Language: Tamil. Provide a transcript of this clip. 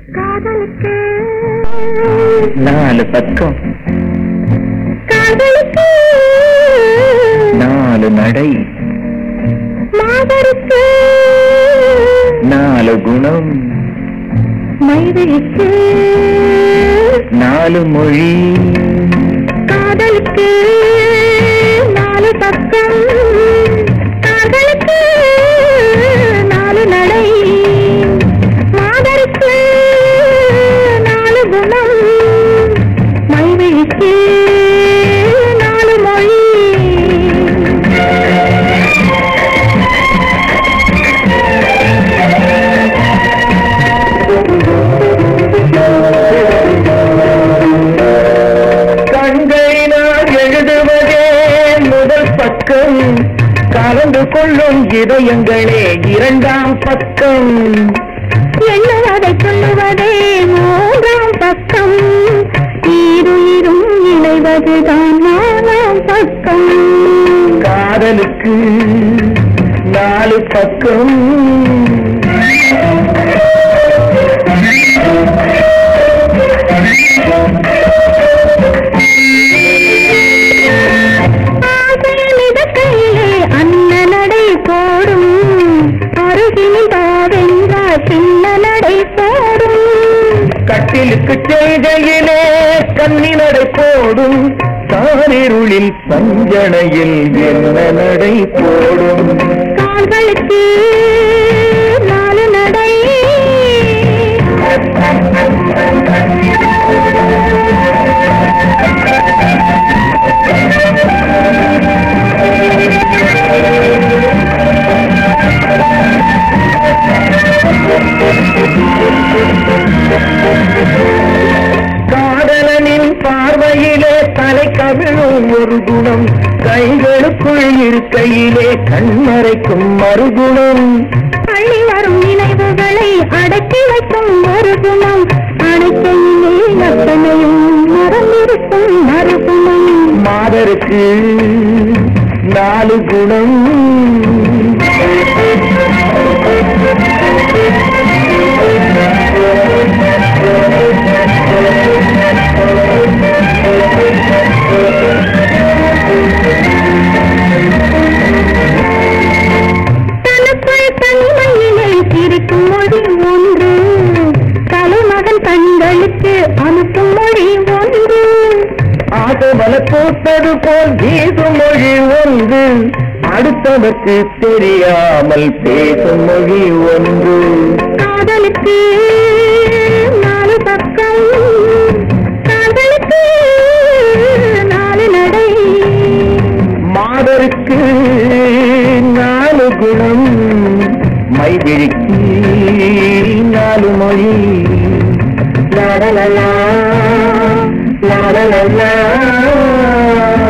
காதலுக்கு நாலு பக்கம் காதலுக்கு நாலு நடை மாதருக்கு நாலு குணம் மைவிழிக்கு நாலு மொழி காதலுக்கு நாலு பக்கம் காதலுக்கு நாலு நடை மாதருக்கு நாலு குணம் மைவிழிக்கு நாலு மொழி கண்களினால் எழுதுவதே முதல் பக்கம் கலந்து கொள்ளும் இதயங்களே இரண்டாம் பக்கம் எண்ணுவதை சொல்லுவதே மூன்றாம் பக்கம் ஈருயிரும் இணைவதுதான் நாலாம் பக்கம் காதலுக்கு நாலு பக்கம் ஆசை மிதக்கையிலே அன்ன நடை போடும் அருகில் பாவென்றால் சின்ன நடை போடும் கட்டிலுக்கு செய்கையிலே கன்னி நடை போடும் தாரிருளில் சஞ்சனையில் என்ன நடை போடும் கால்களுக்கு நாலு நடை காதலனின் பார்வையிலே தலை கவிழும் ஒரு குணம் கைகளுக்குள் இருக்கையிலே கண்மறைக்கும் மறுகுணம் பள்ளி வரும் நினைவுகளை அடக்கி வைக்கும் ஒரு குணம் அணைக்கையிலே அத்தனையும் மறந்திருக்கும் மறுகுணம் மாதருக்கு நாலு குணம் தனக்குள் தனிமையிலே சிரிக்கும் மொழி ஒன்று தலைமகன் கண்களுக்கு அனுப்பும் மொழி ஒன்று ஆசமல பூத்தது போல் வீசும் மொழி ஒன்று அடுத்தவருக்கு தெரியாமல் பேசும் மொழி ஒன்று காதலுக்கு நாலு பக்கம் காதலுக்கு நாலு நடை மாதருக்கு நாலு குணம் மைவிழிக்கு நாலு மொழி லாலலலா, லாலலலா.